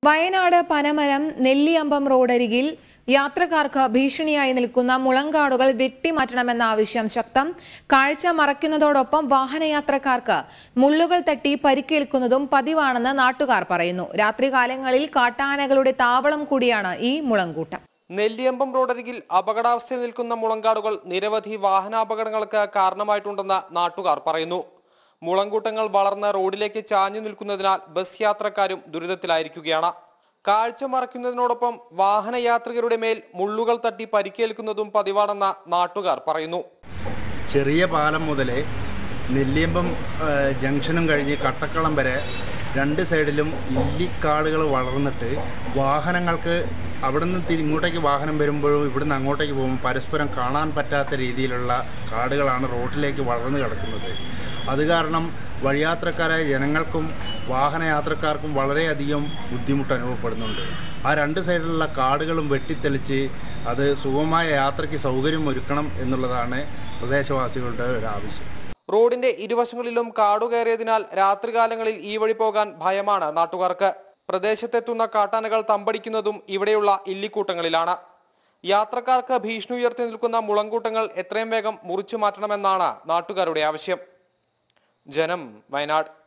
വയനാട് പനമരം നെല്ലിയമ്പം റോഡരികിൽ യാത്രക്കാർക്ക് ഭീഷണിയായി നിൽക്കുന്ന മുളങ്കാടുകൾ വെട്ടിമാറ്റണമെന്ന ആവശ്യം ശക്തം കാഴ്ച മറയ്ക്കുന്നതോടൊപ്പം വാഹനയാത്രക്കാർക്ക് മുള്ളുകൾ തട്ടി പരിക്കേൽക്കുന്നതും പതിവാണെന്ന് നാട്ടുകാർ പറയുന്നു രാത്രികാലങ്ങളിൽ കാട്ടാനകളുടെ താവളം കൂടിയാണ് ഈ മുളങ്കൂട്ടം നെല്ലിയമ്പം റോഡരികിൽ അപകടാവസ്ഥയിൽ നിൽക്കുന്ന മുളങ്കാടുകൾ നിരവധി വാഹനാപകടങ്ങൾക്ക് കാരണമായിട്ടുണ്ടെന്ന് നാട്ടുകാർ പറയുന്നു മുളങ്കൂട്ടങ്ങൾ വളർന്ന് റോഡിലേക്ക് ചാഞ്ഞു നിൽക്കുന്നതിനാൽ ബസ് യാത്രക്കാരും ദുരിതത്തിലായിരിക്കുകയാണ് കാഴ്ച മറയ്ക്കുന്നതിനോടൊപ്പം വാഹനയാത്രികരുടെ മേൽ മുള്ളുകൾ തട്ടി പരിക്കേൽക്കുന്നതും പതിവാണെന്ന് നാട്ടുകാർ പറയുന്നു ചെറിയ പാലം മുതൽ നെല്ലിയമ്പം ആ, ജംഗ്ഷനും കഴിഞ്ഞ് കട്ടക്കളം വരെ രണ്ട് സൈഡിലും ഇല്ലിക്കാടുകൾ വളർന്നിട്ട് വാഹനങ്ങൾക്ക് അവിടെ നിന്ന് തിരി ഇങ്ങോട്ടേക്ക് വാഹനം വരുമ്പോഴും ഇവിടുന്ന് അങ്ങോട്ടേക്ക് പോകുമ്പോൾ പരസ്പരം കാണാൻ പറ്റാത്ത രീതിയിലുള്ള കാടുകളാണ് റോഡിലേക്ക് വളർന്നു കിടക്കുന്നത് അത് കാരണം വഴിയാത്രക്കാരായ ജനങ്ങൾക്കും വാഹനയാത്രക്കാർക്കും വളരെയധികം ബുദ്ധിമുട്ട് അനുഭവപ്പെടുന്നുണ്ട് ആ രണ്ട് സൈഡിലുള്ള കാടുകളും വെട്ടിത്തെളിച്ച് അത് സുഗമമായ യാത്രയ്ക്ക് സൗകര്യം ഒരുക്കണം എന്നുള്ളതാണ് പ്രദേശവാസികളുടെ ഒരു ആവശ്യം റോഡിന്റെ ഇരുവശങ്ങളിലും കാടു കയറിയതിനാൽ രാത്രികാലങ്ങളിൽ ഈ വഴി പോകാൻ ഭയമാണ് നാട്ടുകാർക്ക് പ്രദേശത്തെത്തുന്ന കാട്ടാനകൾ തമ്പടിക്കുന്നതും ഇവിടെയുള്ള ഇല്ലിക്കൂട്ടങ്ങളിലാണ് യാത്രക്കാർക്ക് ഭീഷണി ഉയർത്തി നിൽക്കുന്ന മുളങ്കൂട്ടങ്ങൾ എത്രയും വേഗം മുറിച്ചു മാറ്റണമെന്നാണ് നാട്ടുകാരുടെ ആവശ്യം ജനം വയനാട്